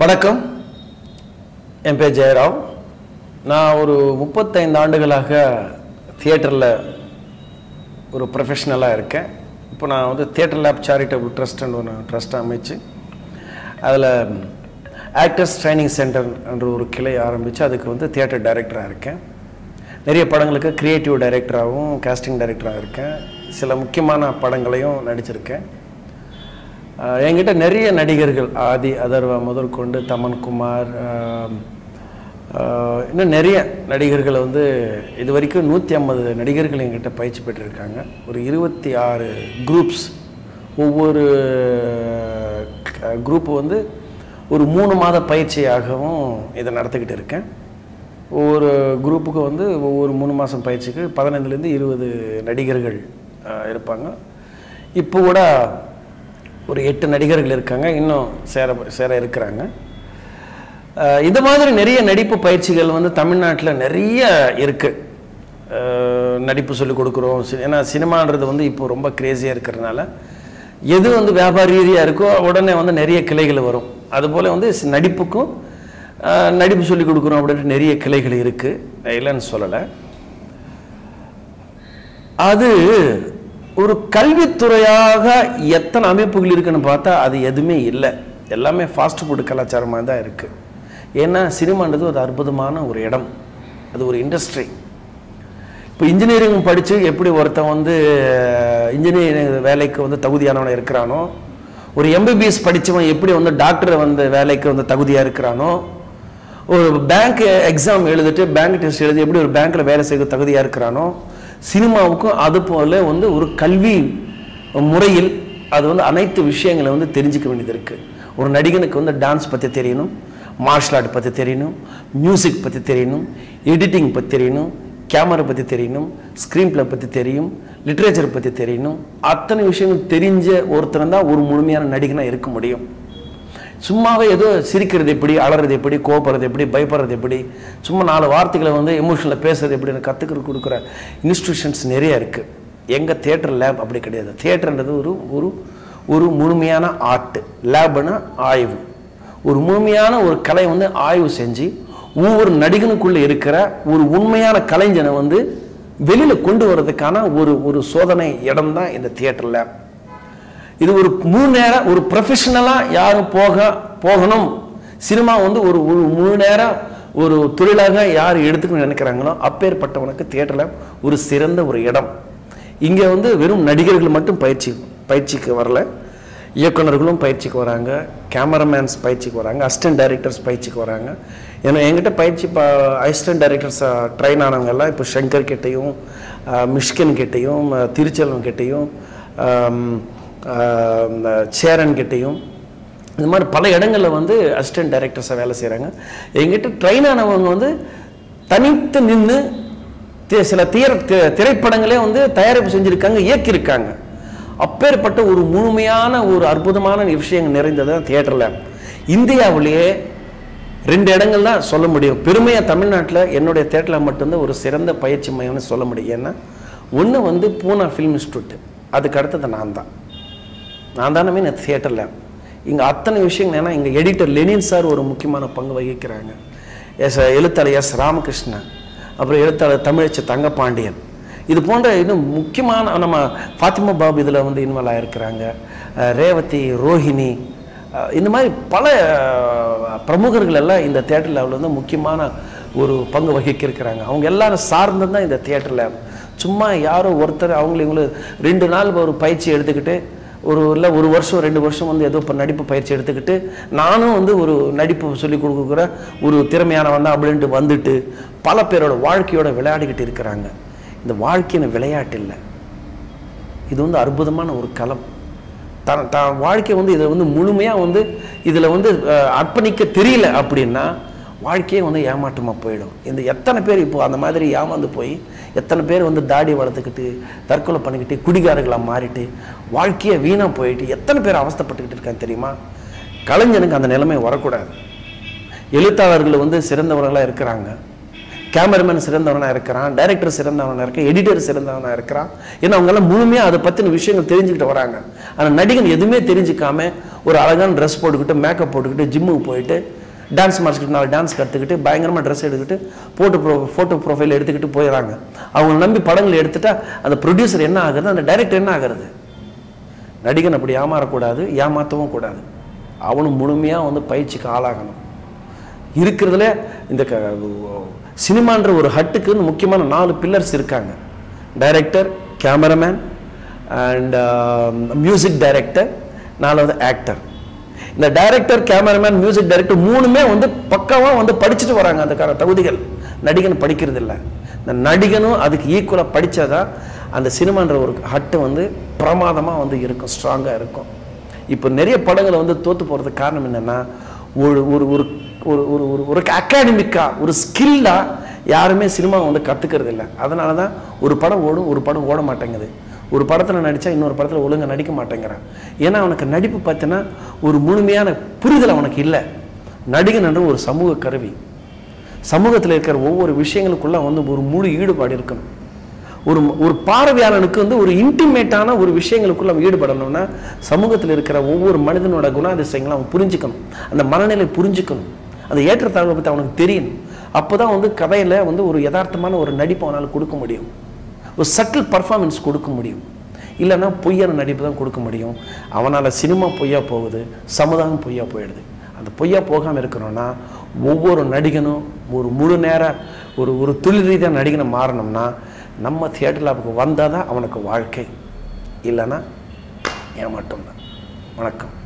வணக்கம் என் பேர் ஜெயராவ் நான் ஒரு முப்பத்தைந்து ஆண்டுகளாக தியேட்டரில் ஒரு ப்ரொஃபஷ்னலாக இருக்கேன் இப்போ நான் வந்து தியேட்டர் லேப் சேரிட்டபிள் ட்ரஸ்ட்னு ஒரு ட்ரஸ்ட் அமைச்சு அதில் ஆக்டர்ஸ் ட்ரைனிங் சென்டர் என்ற ஒரு கிளை ஆரம்பித்து அதுக்கு வந்து தியேட்டர் டைரக்டராக இருக்கேன் நிறைய படங்களுக்கு க்ரியேட்டிவ் டைரக்டராகவும் காஸ்டிங் டைரக்டராக இருக்கேன் சில முக்கியமான படங்களையும் நடிச்சிருக்கேன் ஆஹ் என்கிட்ட நிறைய நடிகர்கள் ஆதி அதர்வா முதற்கொண்டு தமன்குமார் ஆஹ் ஆஹ் இன்னும் நிறைய நடிகர்கள் வந்து இது வரைக்கும் நூற்றி ஐம்பது நடிகர்கள் என்கிட்ட பயிற்சி பெற்றிருக்காங்க ஒரு இருபத்தி ஆறு குரூப்ஸ் ஒவ்வொரு குரூப் வந்து ஒரு மூணு மாத பயிற்சியாகவும் இதை நடத்திக்கிட்டு இருக்கேன் ஒவ்வொரு குரூப்புக்கு வந்து ஒவ்வொரு மூணு மாதம் பயிற்சிக்கு பதினைந்துலேருந்து இருபது நடிகர்கள் ஆஹ் இருப்பாங்க இப்போ கூட ஒரு எட்டு நடிகர்கள் இருக்காங்க இன்னும் சேர சேர இருக்கிறாங்க ஆஹ் இது மாதிரி நிறைய நடிப்பு பயிற்சிகள் வந்து தமிழ்நாட்டில் நிறைய இருக்குது நடிப்பு சொல்லிக் கொடுக்குறோம் சி- ஏன்னா சினிமான்றது வந்து இப்போ ரொம்ப கிரேஸியாக இருக்கிறதுனால எது வந்து வியாபார ரீதியாக இருக்கோ உடனே வந்து நிறைய கிளைகள் வரும் அதுபோல் வந்து சி- நடிப்புக்கும் ஆஹ் நடிப்பு சொல்லிக் கொடுக்குறோம் அப்படின்ட்டு நிறைய கிளைகள் இருக்குது இல்லைன்னு சொல்லலை அது ஒரு கல்வித்துறையாக எத்தனை அமைப்புகள் இருக்குன்னு பார்த்தா அது எதுவுமே இல்லை எல்லாமே ஃபாஸ்ட் ஃபுட் கலாச்சாரமாக தான் இருக்குது ஏன்னா சினிமான்றது ஒரு அற்புதமான ஒரு இடம் அது ஒரு இண்டஸ்ட்ரி இப்போ இன்ஜினியரிங் படித்து எப்படி ஒருத்தன் வந்து இன்ஜினியரிங் வேலைக்கு வந்து தகுதியானவன் இருக்கிறானோ ஒரு எம்பிபிஎஸ் படித்தவன் எப்படி வந்து டாக்டர் வந்து வேலைக்கு வந்து தகுதியாக இருக்கிறானோ ஒரு பேங்க் எக்ஸாம் எழுதிட்டு பேங்க் டெஸ்ட் எழுதி எப்படி ஒரு பேங்க்கில் வேலை செய்ய தகுதியாக இருக்கிறானோ சினிமாவுக்கும் அது போல வந்து ஒரு கல்வி முறையில் அது வந்து அனைத்து விஷயங்களை வந்து தெரிஞ்சுக்க வேண்டியது இருக்குது ஒரு நடிகனுக்கு வந்து டான்ஸ் பற்றி தெரியணும் மார்ஷல் ஆர்ட் பற்றி தெரியணும் மியூசிக் பற்றி தெரியணும் எடிட்டிங் பற்றி தெரியணும் கேமரா பற்றி தெரியணும் ஸ்க்ரீன் பிளே பற்றி தெரியும் லிட்ரேச்சர் பற்றி தெரியணும் அத்தனை விஷயங்கள் தெரிஞ்ச ஒருத்தர் தான் ஒரு முழுமையான நடிகனாக இருக்க முடியும் சும்மாவே ஏதோ சிரிக்கிறது எப்படி அலறது எப்படி கோபப்படுறது எப்படி பயப்படுறது எப்படி சும்மா நாலு வார்த்தைகளை வந்து எமோஷனில் பேசுறது எப்படின்னு கற்றுக்கிற கொடுக்குற இன்ஸ்டியூஷன்ஸ் நிறைய இருக்குது எங்கள் தியேட்டர் லேப் அப்படி கிடையாது தியேட்டர்ன்றது ஒரு ஒரு ஒரு முழுமையான ஆர்ட் லேப்னா ஆய்வு ஒரு முழுமையான ஒரு கலை வந்து ஆய்வு செஞ்சு ஒவ்வொரு நடிகனுக்குள்ளே இருக்கிற ஒரு உண்மையான கலைஞனை வந்து வெளியில் கொண்டு வர்றதுக்கான ஒரு ஒரு சோதனை இடம் தான் இந்த தியேட்டர் லேப் இது ஒரு முழு நேரம் ஒரு ப்ரொஃபஷனலாக யாரும் போக போகணும் சினிமா வந்து ஒரு ஒரு முழு நேரம் ஒரு தொழிலாக யார் எடுத்துக்கணும்னு நினைக்கிறாங்களோ அப்பேற்பட்டவனுக்கு தியேட்டரில் ஒரு சிறந்த ஒரு இடம் இங்கே வந்து வெறும் நடிகர்கள் மட்டும் பயிற்சி பயிற்சிக்கு வரல இயக்குனர்களும் பயிற்சிக்கு வராங்க கேமராமேன்ஸ் பயிற்சிக்கு வராங்க அசிஸ்டன்ட் டைரக்டர்ஸ் பயிற்சிக்கு வராங்க ஏன்னா என்கிட்ட பயிற்சி இப்போ அசிஸ்டன்ட் டைரக்டர்ஸ் ட்ரெயின் ஆனவங்க எல்லாம் இப்போ சங்கர் கிட்டேயும் அஹ், மிஷ்கின் கிட்டேயும் அஹ், திருச்செல்வம் கிட்டேயும் ஆம், ஆம், சேரன் கிட்டேயும் இந்த மாதிரி பல இடங்களில் வந்து அசிஸ்டன்ட் டைரக்டர்ஸாக வேலை செய்கிறாங்க எங்கிட்ட ட்ரெயின் ஆனவங்க வந்து தனித்து நின்று சில தீர தி- திரைப்படங்களே வந்து தயாரிப்பு செஞ்சுருக்காங்க இயக்கியிருக்காங்க அப்பேற்பட்ட ஒரு முழுமையான ஒரு அற்புதமான விஷயங்கள் நிறைந்தது தியேட்டர் லேப் இந்தியாவிலேயே ரெண்டு இடங்கள் தான் சொல்ல முடியும் பெருமையாக தமிழ்நாட்டில் என்னுடைய தேட்டரில் மட்டும்தான் ஒரு சிறந்த பயிற்சி மையம்னு சொல்ல முடியும் ஏன்னா ஒன்று வந்து பூனா ஃபிலிம் இன்ஸ்டியூட் அதுக்கு அடுத்தது நான் தான் நான் தானே மீன் தியேட்டர் லேப் இங்கே அத்தனை விஷயங்கள் ஏன்னா இங்கே எடிட்டர் லெனின் சார் ஒரு முக்கியமான பங்கு வகிக்கிறாங்க எஸ் எழுத்தாளர் எஸ் ராமகிருஷ்ணன் அப்புறம் எழுத்தாளர் தமிழச்சி தங்கப்பாண்டியன் இது போன்ற இன்னும் முக்கியமான நம்ம ஃபாத்திமா பாபு இதில் வந்து இன்வால்வ் ஆகிருக்கிறாங்க அஹ் ரேவதி ரோஹிணி அஹ் இந்த மாதிரி பல அஹ், பிரமுகர்கள் எல்லாம் இந்த தேட்டர் லேபில் வந்து முக்கியமான ஒரு பங்கு வகிக்கிருக்கிறாங்க அவங்க எல்லாரும் சார்ந்து தான் இந்த தேட்டர் லேப் சும்மா யாரோ ஒருத்தர் அவங்கள இவங்களும் ரெண்டு நாள் ஒரு பயிற்சி எடுத்துக்கிட்டு ஒரு இல்லை ஒரு வருஷம் ரெண்டு வருஷம் வந்து ஏதோ இப்போ நடிப்பு பயிற்சி எடுத்துக்கிட்டு நானும் வந்து ஒரு நடிப்பு சொல்லி கொடுக்குற ஒரு திறமையானவன் தான் அப்படின்ட்டு வந்துட்டு பல பேரோட வாழ்க்கையோட விளையாடிக்கிட்டு இருக்கிறாங்க இந்த வாழ்க்கையின் விளையாட்டு இல்லை இது வந்து அற்புதமான ஒரு களம் தான் தான் வாழ்க்கை வந்து இதை வந்து முழுமையாக வந்து இதில் வந்து அஹ், அர்ப்பணிக்க தெரியல அப்படின்னா வாழ்க்கையே வந்து ஏமாற்றமாக போயிடும் இந்த எத்தனை பேர் இப்போ அந்த மாதிரி ஏமாந்து போய் எத்தனை பேர் வந்து தாடி வளர்த்துக்கிட்டு தற்கொலை பண்ணிக்கிட்டு குடிகாரர்களாக மாறிட்டு வாழ்க்கையை வீணாக போயிட்டு எத்தனை பேர் அவஸ்தைப்பட்டுக்கிட்டு இருக்காங்க தெரியுமா கலைஞனுக்கு அந்த நிலைமை வரக்கூடாது எழுத்தாளர்கள் வந்து சிறந்தவர்களாக இருக்கிறாங்க கேமராமேன் சிறந்தவனா இருக்கிறான் டைரக்டர் சிறந்தவனா இருக்கான் எடிட்டர் சிறந்தவனா இருக்கிறான் ஏன்னா அவங்கெல்லாம் முழுமையாக அதை பற்றின விஷயங்கள் தெரிஞ்சுக்கிட்டு வராங்க ஆனால் நடிகன் எதுவுமே தெரிஞ்சுக்காம ஒரு அழகான ட்ரெஸ் போட்டுக்கிட்டு மேக்கப் போட்டுக்கிட்டு ஜிம்முக்கு போயிட்டு டான்ஸ் மாஸ்டர் நாலு டான்ஸ் கற்றுக்கிட்டு பயங்கரமாக ட்ரெஸ் எடுத்துக்கிட்டு ஃபோட்டோ ப்ரோ ஃபோட்டோ ப்ரொஃபைல் எடுத்துக்கிட்டு போயிடறாங்க அவங்க நம்பி படங்கள் எடுத்துட்டா அந்த ப்ரொடியூசர் என்ன ஆகுறது அந்த டைரக்டர் என்ன ஆகுறது நடிகன் அப்படி ஏமாறக்கூடாது ஏமாற்றவும் கூடாது அவனும் முழுமையாக வந்து பயிற்சிக்கு ஆளாகணும் இருக்கிறதுல இந்த க சினிமான்ற ஒரு ஹட்டுக்கு முக்கியமான நாலு பில்லர்ஸ் இருக்காங்க director cameraman and music director நாலாவது ஆக்டர் இந்த டைரக்டர் கேமராமேன் மியூசிக் டைரக்டர் மூணுமே வந்து பக்காவாக வந்து படிச்சுட்டு வராங்க அதுக்கான தகுதிகள் நடிகன் படிக்கிறது இல்லை இந்த நடிகனும் அதுக்கு ஈக்குவலாக படித்தாதான் அந்த சினிமான்ற ஒரு ஹட்டு வந்து பிரமாதமாக வந்து இருக்கும் ஸ்ட்ராங்காக இருக்கும் இப்போ நிறைய படங்களை வந்து தோற்று போகிறதுக்கு காரணம் என்னென்னா ஒரு ஒரு ஒரு ஒரு ஒரு ஒரு ஒரு அகாடமிக்காக ஒரு ஸ்கில்லாக யாருமே சினிமா வந்து கற்றுக்கிறது இல்லை அதனால தான் ஒரு படம் ஓடும் ஒரு படம் ஓட மாட்டேங்குது ஒரு படத்தில் நடித்தா இன்னொரு படத்தில் ஒழுங்கா நடிக்க மாட்டேங்கிறான் ஏன்னா அவனுக்கு நடிப்பு பார்த்தீங்கன்னா ஒரு முழுமையான புரிதல் அவனுக்கு இல்லை நடிகன் என்ற ஒரு சமூக கருவி சமூகத்தில் இருக்கிற ஒவ்வொரு விஷயங்களுக்குள்ள வந்து ஒரு முழு ஈடுபாடு இருக்கணும் ஒரு ஒரு பார்வையாளனுக்கு வந்து ஒரு இன்டிமேட்டான ஒரு விஷயங்களுக்குள்ள அவன் ஈடுபடணும்னா சமூகத்தில் இருக்கிற ஒவ்வொரு மனிதனோட குணாதிசயங்களை அவன் புரிஞ்சுக்கணும் அந்த மனநிலை புரிஞ்சுக்கணும் அந்த ஏற்றத்தாழ்வை பற்றி அவனுக்கு தெரியணும் அப்போ தான் வந்து கதையில் வந்து ஒரு யதார்த்தமான ஒரு நடிப்பு அவனால் கொடுக்க முடியும் ஒரு சட்டில் பர்ஃபார்மன்ஸ் கொடுக்க முடியும் இல்லைன்னா பொய்யான நடிப்பு தான் கொடுக்க முடியும் அவனால் சினிமா பொய்யா போகுது சமுதாயம் பொய்யா போயிடுது அந்த பொய்யா போகாமல் இருக்கணும்னா ஒவ்வொரு நடிகனும் ஒரு முழு நேர ஒரு ஒரு தொழில் ரீதியாக நடிகனை மாறணும்னா நம்ம தியேட்டர் லேபுக்கு வந்தால் தான் அவனுக்கு வாழ்க்கை இல்லைன்னா ஏமாட்டம் தான் வணக்கம்